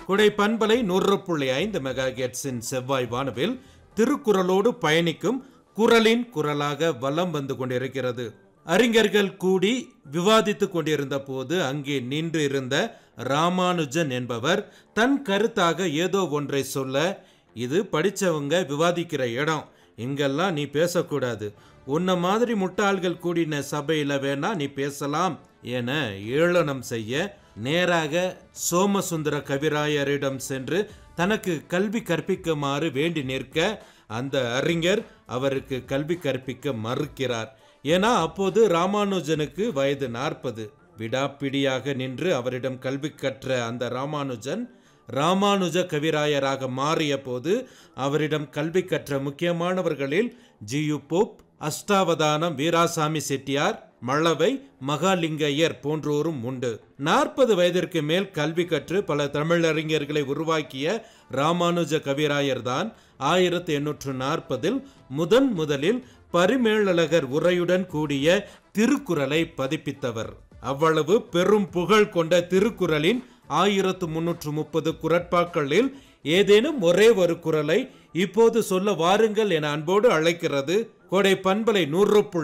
குடை பண்பலை நூறு புள்ளி ஐந்து மெகா ஹெர்ட்ஸின் செவ்வாய் வானவில் திருக்குறளோடு பயணிக்கும் குரலின் குரலாக வலம் வந்து கொண்டிருக்கிறது அறிஞர்கள் கூடி விவாதித்துக் கொண்டிருந்த போது அங்கே நின்று இருந்த ராமானுஜன் என்பவர் தன் கருத்தாக ஏதோ ஒன்றை சொல்ல இது படிச்சவங்க விவாதிக்கிற இடம் இங்கெல்லாம் நீ பேசக்கூடாது உன்ன மாதிரி முட்டாள்கள் கூடின சபையில வேணா நீ பேசலாம் என ஏளனம் செய்ய நேராக சோமசுந்தர கவிராயரிடம் சென்று தனக்கு கல்வி கற்பிக்குமாறு வேண்டி நிற்க அந்த அறிஞர் அவருக்கு கல்வி கற்பிக்க மறுக்கிறார் ஏன்னா அப்போது ராமானுஜனுக்கு வயது நாற்பது விடாப்பிடியாக நின்று அவரிடம் கல்வி கற்ற அந்த ராமானுஜன் ராமானுஜ கவிராயராக மாறிய போது அவரிடம் கல்வி கற்ற முக்கியமானவர்களில் ஜியு போப் அஷ்டாவதானம் வீராசாமி செட்டியார் மழவை மகாலிங்கையர் போன்றோரும் உண்டு நாற்பது வயதிற்கு மேல் கல்வி கற்று பல தமிழறிஞர்களை உருவாக்கிய ராமானுஜ கவிராயர் தான் ஆயிரத்தி எண்ணூற்று நாற்பதில் முதன் முதலில் பரிமேலழகர் உரையுடன் கூடிய திருக்குறளை பதிப்பித்தவர் அவ்வளவு பெரும் புகழ் கொண்ட திருக்குறளின் ஆயிரத்து முன்னூற்று முப்பது குரட்பாக்களில் ஏதேனும் ஒரே ஒரு குரலை இப்போது சொல்ல வாருங்கள் என அன்போடு அழைக்கிறது கோடை பண்பலை நூறு புள்ளி